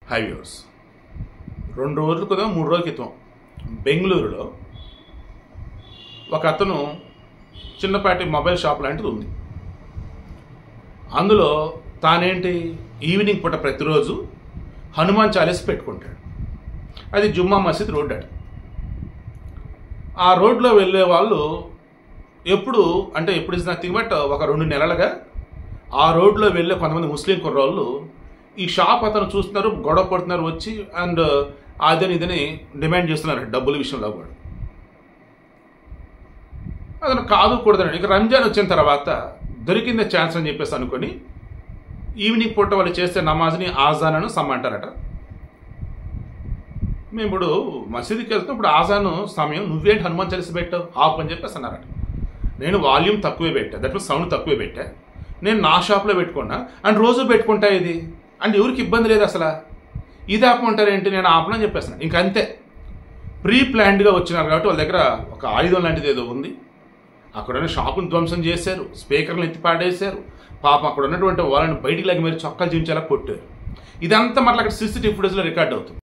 high viewers రెండు రోజుల క్రితం మూడు రోజుల క్రితం బెంగళూరులో ఒక అతను చిన్నపాటి మొబైల్ షాప్ లాంటిది ఉంది అందులో తానేంటి ఈవినింగ్ పూట ప్రతిరోజు హనుమాన్ చాలీస్ పెట్టుకుంటాడు అది జుమ్మా మసీద్ రోడ్ అట ఆ రోడ్లో వెళ్ళే వాళ్ళు ఎప్పుడు అంటే ఎప్పుడు ఇస్ నథింగ్ బట్ ఒక రెండు నెలలుగా ఆ రోడ్లో వెళ్ళే కొంతమంది ముస్లిం కుర్రోళ్ళు ఈ షాప్ అతను చూస్తున్నారు గొడవ పడుతున్నారు వచ్చి అండ్ అదని ఇదని డిమాండ్ చేస్తున్నారు డబ్బుల విషయంలో కూడా అతను కాదు కూడదని ఇక రంజాన్ వచ్చిన తర్వాత దొరికిందే ఛాన్స్ అని చెప్పేసి అనుకొని ఈవినింగ్ పూట వాళ్ళు చేసే నమాజ్ని ఆజానను సమ్మంటారట మేము ఇప్పుడు మసీదుకి వెళ్తాం ఇప్పుడు ఆజాను సమయం నువ్వేంటి హనుమాన్ చాలీస పెట్టావు ఆపు అని చెప్పేసి అన్నారట నేను వాల్యూమ్ తక్కువే పెట్టా దట్ మీన్స్ సౌండ్ తక్కువే పెట్టా నేను నా షాప్లో పెట్టుకున్నా అండ్ రోజు పెట్టుకుంటా ఇది అండ్ ఎవరికి ఇబ్బంది లేదు అసలు ఇది ఆపమంటారేంటి నేను ఆపనని చెప్పేస్తాను ఇంక అంతే ప్రీ ప్లాన్డ్గా వచ్చినారు కాబట్టి వాళ్ళ దగ్గర ఒక ఆయుధం లాంటిది ఏదో ఉంది అక్కడున్న షాపును ధ్వంసం చేశారు స్పీకర్లు ఎత్తి పాడేశారు పాపం అక్కడ ఉన్నటువంటి వాళ్ళని బయటికి లాగి మరి చొక్కాలు చించేలా కొట్టారు ఇదంతా మళ్ళీ అక్కడ సీసీటీవీ ఫుటేజ్లో రికార్డ్ అవుతుంది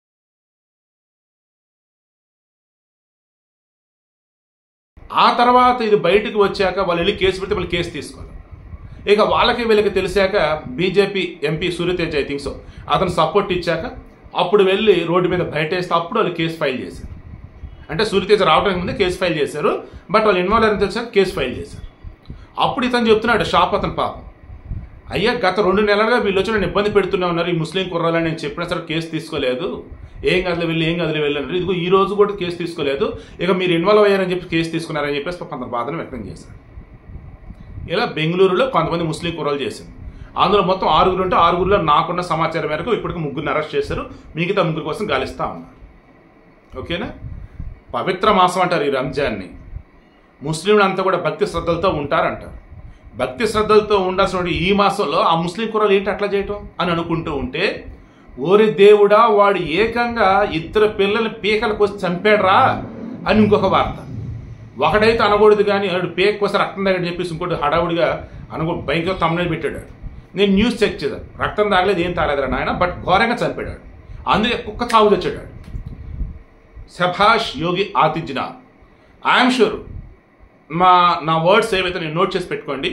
ఆ తర్వాత ఇది బయటకు వచ్చాక వాళ్ళు వెళ్ళి కేసు పెడితే వాళ్ళు కేసు తీసుకోవాలి ఇక వాళ్ళకి వీళ్ళకి తెలిసాక BJP MP Suryatej I think so అతను సపోర్ట్ ఇచ్చాక అప్పుడు వెళ్ళి రోడ్డు మీద బయట వేస్తే అప్పుడు వాళ్ళు కేసు ఫైల్ చేశారు అంటే సూర్యతేజ్ రావడానికి ముందే కేసు ఫైల్ చేశారు బట్ వాళ్ళు ఇన్వాల్వ్ అని తెలిసాక కేసు ఫైల్ చేశారు అప్పుడు ఇతను చెప్తున్నాడు షాప్ అతను పాపం అయ్యా గత రెండు నెలలుగా వీళ్ళు వచ్చి నన్ను ఇబ్బంది పెడుతూనే ఉన్నారు ఈ ముస్లిం కుర్రాలని నేను చెప్పినా సరే కేసు తీసుకోలేదు ఏం గదిలో వెళ్ళి ఏం గదిలో వెళ్ళి అన్నారు ఇదిగో ఈ రోజు కూడా కేసు తీసుకోలేదు ఇక మీరు ఇన్వాల్వ్ అయ్యారని చెప్పి కేసు తీసుకున్నారని చెప్పేసి కొంత బాధను వ్యక్తం చేశారు ఇలా బెంగళూరులో కొంతమంది ముస్లిం కుర్రాలు చేసింది అందులో మొత్తం ఆరుగురు ఉంటే ఆరుగురులో నాకున్న సమాచారం మేరకు ఇప్పటికి ముగ్గురిని అరెస్ట్ చేశారు మిగతా ముగ్గురు కోసం గాలిస్తా ఉన్నారు ఓకేనా పవిత్ర మాసం అంటారు ఈ రంజాన్ని ముస్లింలు అంతా కూడా భక్తి శ్రద్ధలతో ఉంటారంటారు భక్తి శ్రద్ధలతో ఉండాల్సిన ఈ మాసంలో ఆ ముస్లిం కుర్రలు ఏంటి అట్లా చేయటం అని అనుకుంటూ ఉంటే ఓరి దేవుడా వాడు ఏకంగా ఇద్దరు పిల్లల్ని పీకలకు వచ్చి చంపాడురా అని ఇంకొక వార్త ఒకడైతే అనకూడదు కానీ వాడు పేక్ కోసం రక్తం తాగని చెప్పేసి ఇంకోటి హడావుడిగా అనుకో భయంకర తమ్ముడు పెట్టాడు నేను న్యూస్ చెక్ చేశాను రక్తం తాగలేదు ఏం తాగలేదురా నాయన బట్ ఘోరంగా చనిపోయాడు అందుకే కుక్క చావు తెచ్చాడు శభాష్ యోగి ఆదిత్యనాథ్ ఐఎమ్ షూర్ మా నా వర్డ్స్ ఏవైతే నేను నోట్ చేసి పెట్టుకోండి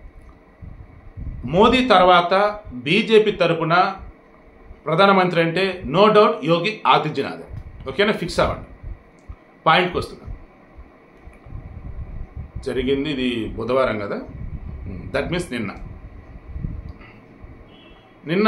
మోదీ తర్వాత బీజేపీ తరపున ప్రధానమంత్రి అంటే నో డౌట్ యోగి ఆదిత్యనాథ్ ఓకేనా ఫిక్స్ అవ్వండి పాయింట్కి వస్తున్నా జరిగింది ఇది బుధవారం కదా దట్ మీన్స్ నిన్న నిన్న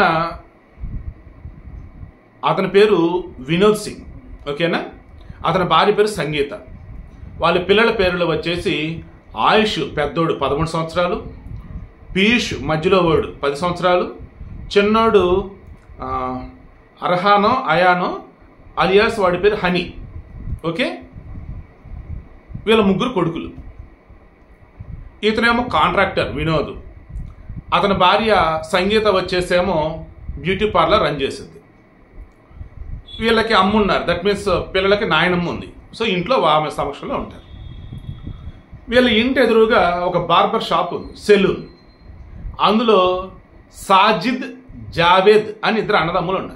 అతని పేరు వినోద్ సింగ్ ఓకేనా అతని భార్య పేరు సంగీత వాళ్ళ పిల్లల పేర్లు వచ్చేసి ఆయుష్ పెద్దోడు పదమూడు సంవత్సరాలు పీయూష్ మధ్యలో వాడు పది సంవత్సరాలు చిన్నోడు ఆ, అర్హానో అయానో అలియాస్ వాడి పేరు హనీ ఓకే వీళ్ళ ముగ్గురు కొడుకులు ఇతనేమో కాంట్రాక్టర్ వినోద్ అతని భార్య సంగీత వచ్చేసేమో బ్యూటీ పార్లర్ రన్ చేసింది వీళ్ళకి అమ్మ ఉన్నారు దట్ మీన్స్ పిల్లలకి నాయనమ్మ ఉంది సో ఇంట్లో ఆమె సమక్షంలో ఉంటారు వీళ్ళ ఇంటి ఎదురుగా ఒక బార్బర్ షాప్ ఉంది సెలూన్ అందులో సాజిద్ జావేద్ అని ఇద్దరు అన్నదమ్ములు ఉన్నారు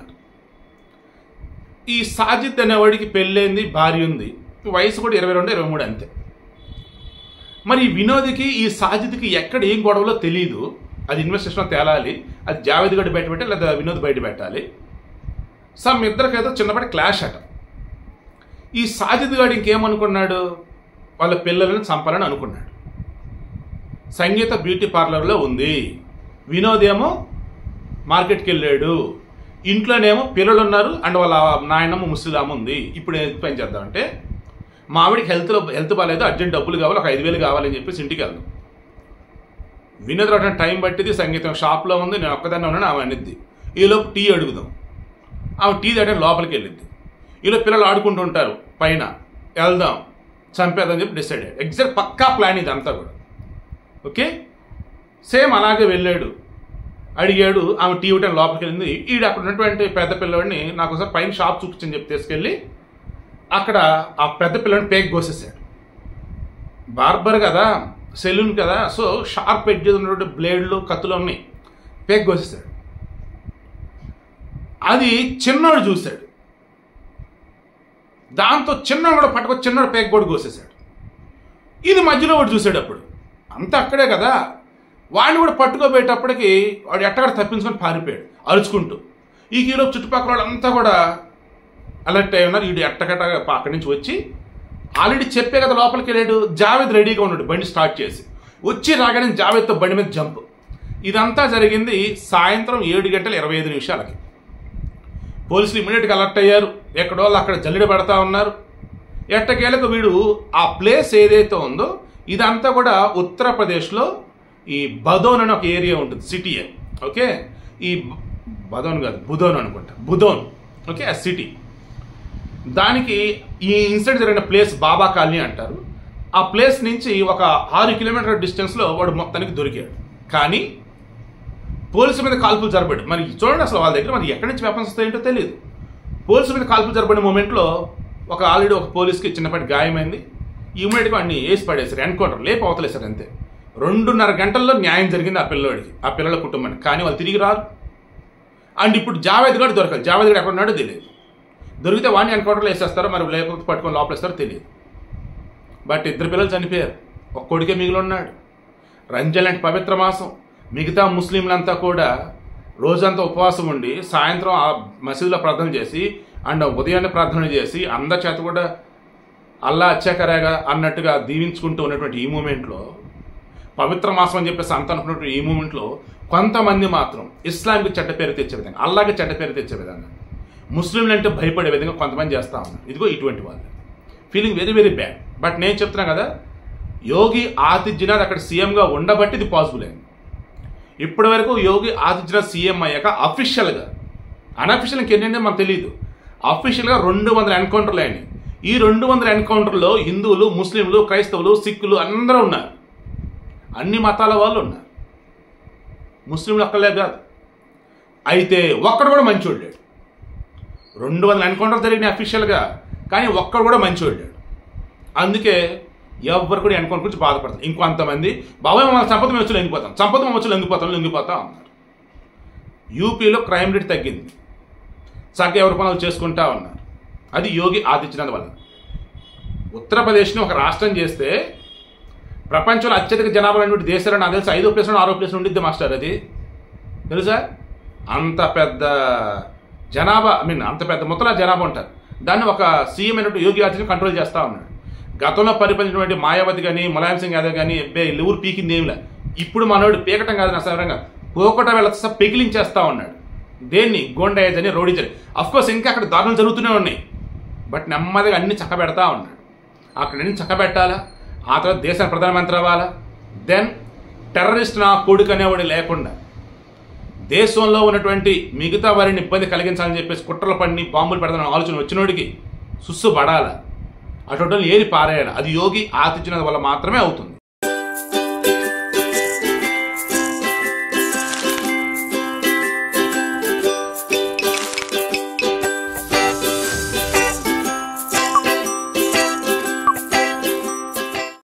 ఈ సాజిద్ అనేవాడికి పెళ్ళైంది భార్య ఉంది వయసు కూడా ఇరవై రెండు ఇరవై మూడు అంతే మరి ఈ వినోద్కి ఈ సాజిద్కి ఎక్కడ ఏం గొడవలో తెలియదు అది ఇన్వెస్టిగేషన్ తేలాలి అది జావేద్ గడి బయట పెట్టాలి లేదా వినోద్ బయట పెట్టాలి సమ్ ఇద్దరికైతే చిన్నపాటి క్లాష్ అట ఈ సాజిద్ గాడు ఇంకేమనుకున్నాడు వాళ్ళ పిల్లలను చంపాలని అనుకున్నాడు సంగీత బ్యూటీ పార్లర్లో ఉంది వినోద్ ఏమో మార్కెట్కి వెళ్ళాడు ఇంట్లోనేమో పిల్లలు ఉన్నారు అండ్ వాళ్ళ నాయనమ్మ ముసలామ ఉంది ఇప్పుడు ఏం పని చేద్దామంటే మా ఆవిడకి హెల్త్లో హెల్త్ బాగాలేదు అర్జెంట్ డబ్బులు కావాలి ఒక ఐదు వేలు కావాలని చెప్పేసి ఇంటికి వెళ్దాం వినోద్ రావడానికి టైం పట్టింది సంగీతం షాప్లో ఉంది నేను ఒక్కదాన్ని ఉన్నాను ఆమె అనిద్ది ఈలోపు టీ అడుగుదాం ఆమె టీ తాగే లోపలికి వెళ్ళింది ఈలో పిల్లలు ఆడుకుంటూ ఉంటారు పైన వెళ్దాం చంపేద్దాం చెప్పి డిసైడ్ అయ్యాడు ఎగ్జాక్ట్ పక్కా ప్లాన్ ఇది అంతా కూడా ఓకే సేమ్ అలాగే వెళ్ళాడు అడిగాడు ఆమె టీ ఇవ్వటం లోపలికి వెళ్ళింది ఈడు అక్కడ ఉన్నటువంటి పెద్ద పిల్లవాడిని నాకు ఒకసారి పైన షాప్ చూపించని చెప్పి తీసుకెళ్ళి అక్కడ ఆ పెద్ద పిల్లని పేక్ కోసేసాడు బార్బర్ కదా సెలూన్ కదా సో షార్ప్ ఎడ్జ్ ఉన్నటువంటి బ్లేడ్లు కత్తులు ఉన్నాయి పేక్ కోసేసాడు అది చిన్నోడు చూశాడు దాంతో చిన్నోడు కూడా పట్టుకొని చిన్నోడు పేక కూడా కోసేశాడు ఇది మధ్యలో వాడు చూశాడు అప్పుడు అంతా అక్కడే కదా వాడిని కూడా పట్టుకోబోయేటప్పటికి వాడు ఎట్టగడ తప్పించుకొని పారిపోయాడు అరుచుకుంటూ ఈ హీరో చుట్టుపక్కల వాళ్ళంతా కూడా అలర్ట్ అయి ఉన్నారు వీడు ఎట్టగట్ట అక్కడి నుంచి వచ్చి ఆల్రెడీ చెప్పే కదా లోపలికి వెళ్ళాడు జావేద్ రెడీగా ఉన్నాడు బండి స్టార్ట్ చేసి వచ్చి రాగానే జావేద్తో బండి మీద జంప్ ఇదంతా జరిగింది సాయంత్రం ఏడు గంటల ఇరవై ఐదు నిమిషాలకి పోలీసులు ఇమీడియట్గా అలర్ట్ అయ్యారు ఎక్కడో వాళ్ళు అక్కడ జల్లెడ పెడతా ఉన్నారు ఎట్టకేలకు వీడు ఆ ప్లేస్ ఏదైతే ఉందో ఇదంతా కూడా ఉత్తరప్రదేశ్లో ఈ బదోన్ అని ఒక ఏరియా ఉంటుంది సిటీ అని ఓకే ఈ బ- బదోన్ కాదు బుధోన్ అనుకుంటా బుధోన్ ఓకే ఆ సిటీ దానికి ఈ ఇన్సిడెంట్ జరిగిన ప్లేస్ బాబా కాలనీ అంటారు ఆ ప్లేస్ నుంచి ఒక ఆరు కిలోమీటర్ డిస్టెన్స్లో వాడు మొత్తానికి దొరికాడు కానీ పోలీసుల మీద కాల్పులు జరబడి మరి చూడండి అసలు వాళ్ళ దగ్గర మరి ఎక్కడి నుంచి వెపన్స్ వస్తాయంటో తెలియదు పోలీసుల మీద కాల్పులు జరబడిన మూమెంట్లో ఒక ఆల్రెడీ ఒక పోలీస్కి చిన్నపాటి గాయమైంది ఇమీడియట్గా అన్ని వేసి పడేశారు ఎన్కౌంటర్ లేపు అవతలేశారు అంతే రెండున్నర గంటల్లో న్యాయం జరిగింది ఆ పిల్లవాడికి ఆ పిల్లల కుటుంబానికి కానీ వాళ్ళు తిరిగి రారు అండ్ ఇప్పుడు జావేద్ గడు దొరకాలి జావేద్ గడు ఎక్కడ ఉన్నాడో తెలియదు దొరికితే వాడిని ఎన్కౌంటర్లో వేసేస్తారో మరి లేకపోతే పట్టుకొని లోపలేస్తారో తెలియదు బట్ ఇద్దరు పిల్లలు చనిపోయారు ఒక కొడుకే మిగిలి ఉన్నాడు రంజాన్ లాంటి పవిత్ర మాసం మిగతా ముస్లింలంతా కూడా రోజంతా ఉపవాసం ఉండి సాయంత్రం ఆ మసీదులో ప్రార్థన చేసి అండ్ ఉదయాన్నే ప్రార్థన చేసి అందరి చేత కూడా అల్లా అచ్చాకరేగా అన్నట్టుగా దీవించుకుంటూ ఉన్నటువంటి ఈ మూమెంట్లో పవిత్ర మాసం అని చెప్పేసి అంత అనుకున్నటువంటి ఈ మూమెంట్లో కొంతమంది మాత్రం ఇస్లాంకి చెడ్డ పేరు తెచ్చే విధంగా అల్లాకి చెడ్డ పేరు తెచ్చే విధంగా ముస్లింలు అంటే భయపడే విధంగా కొంతమంది చేస్తా ఉన్నారు ఇదిగో ఇటువంటి వాళ్ళు feeling very very bad but నేను చెప్తున్నా కదా యోగి ఆదిత్యనాథ్ అక్కడ సీఎంగా ఉండబట్టి ఇది పాసిబుల్ అయింది ఇప్పటి వరకు యోగి ఆదిత్యనాథ్ సీఎం అయ్యాక అఫీషియల్గా అన్అఫీషియల్ ఇంకేంటంటే మనకు తెలియదు అఫీషియల్గా రెండు వందల ఎన్కౌంటర్లు అయినాయి ఈ రెండు వందల ఎన్కౌంటర్లో హిందువులు ముస్లింలు క్రైస్తవులు సిక్కులు అందరూ ఉన్నారు అన్ని మతాల వాళ్ళు ఉన్నారు ముస్లింలు ఒక్కలే కాదు అయితే ఒక్కడు కూడా మంచోడు లేడు రెండు వందల ఎన్కౌంటర్ జరిగినాయి అఫీషియల్గా కానీ ఒక్కడు కూడా మంచోడు లేడు అందుకే ఎవరు కూడా ఎన్కౌంటర్ గురించి బాధపడతారు ఇంకొంతమంది బాబాయ్ మమ్మల్ని సంపద మేము వచ్చి లొంగిపోతాం సంపద మేము వచ్చి లొంగిపోతాం లొంగిపోతా ఉన్నారు యూపీలో క్రైమ్ రేట్ తగ్గింది చక్కగా ఎవరి పనులు చేసుకుంటా ఉన్నారు అది యోగి ఆదిత్యనాథ్ వల్ల ఉత్తరప్రదేశ్ని ఒక రాష్ట్రం చేస్తే ప్రపంచంలో అత్యధిక జనాభా ఉన్నటువంటి దేశాలు నాకు తెలిసి ఐదో ప్లేస్ ఆరో ప్లేస్ ఉండిద్ది మాస్టర్ అది తెలుసా అంత పెద్ద జనాభా ఐ మీన్ అంత పెద్ద మొత్తంలో జనాభా ఉంటారు దాన్ని ఒక సీఎం అయినట్టు యోగి ఆదిత్యనాథ్ కంట్రోల్ చేస్తా ఉన్నాడు గతంలో పరిపాలించినటువంటి మాయావతి కానీ ములాయం సింగ్ యాదవ్ కానీ అబ్బే లివురు పీకింది ఏమిలే ఇప్పుడు మనోడు పీకటం కాదు నా సవరంగా పోకట వెళ్ళ పెకిలించేస్తా ఉన్నాడు దేన్ని గోండాయజ్ అని రోడించని కోర్స్ ఇంకా అక్కడ దారుణాలు జరుగుతూనే ఉన్నాయి బట్ నెమ్మదిగా అన్ని చక్కబెడతా ఉన్నాడు అక్కడ అన్ని చక్కబెట్టాలా ఆ తర్వాత దేశ ప్రధానమంత్రి అవ్వాలా దెన్ టెర్రరిస్ట్ నా కొడుకు అనేవాడు లేకుండా దేశంలో ఉన్నటువంటి మిగతా వారిని ఇబ్బంది కలిగించాలని చెప్పేసి కుట్రలు పడిని బాంబులు పెడతానని ఆలోచన వచ్చినోడికి సుస్సు పడాల అటువంటి ఏరి పారేయాలి అది యోగి ఆతిథ్యనాథ్ వల్ల మాత్రమే అవుతుంది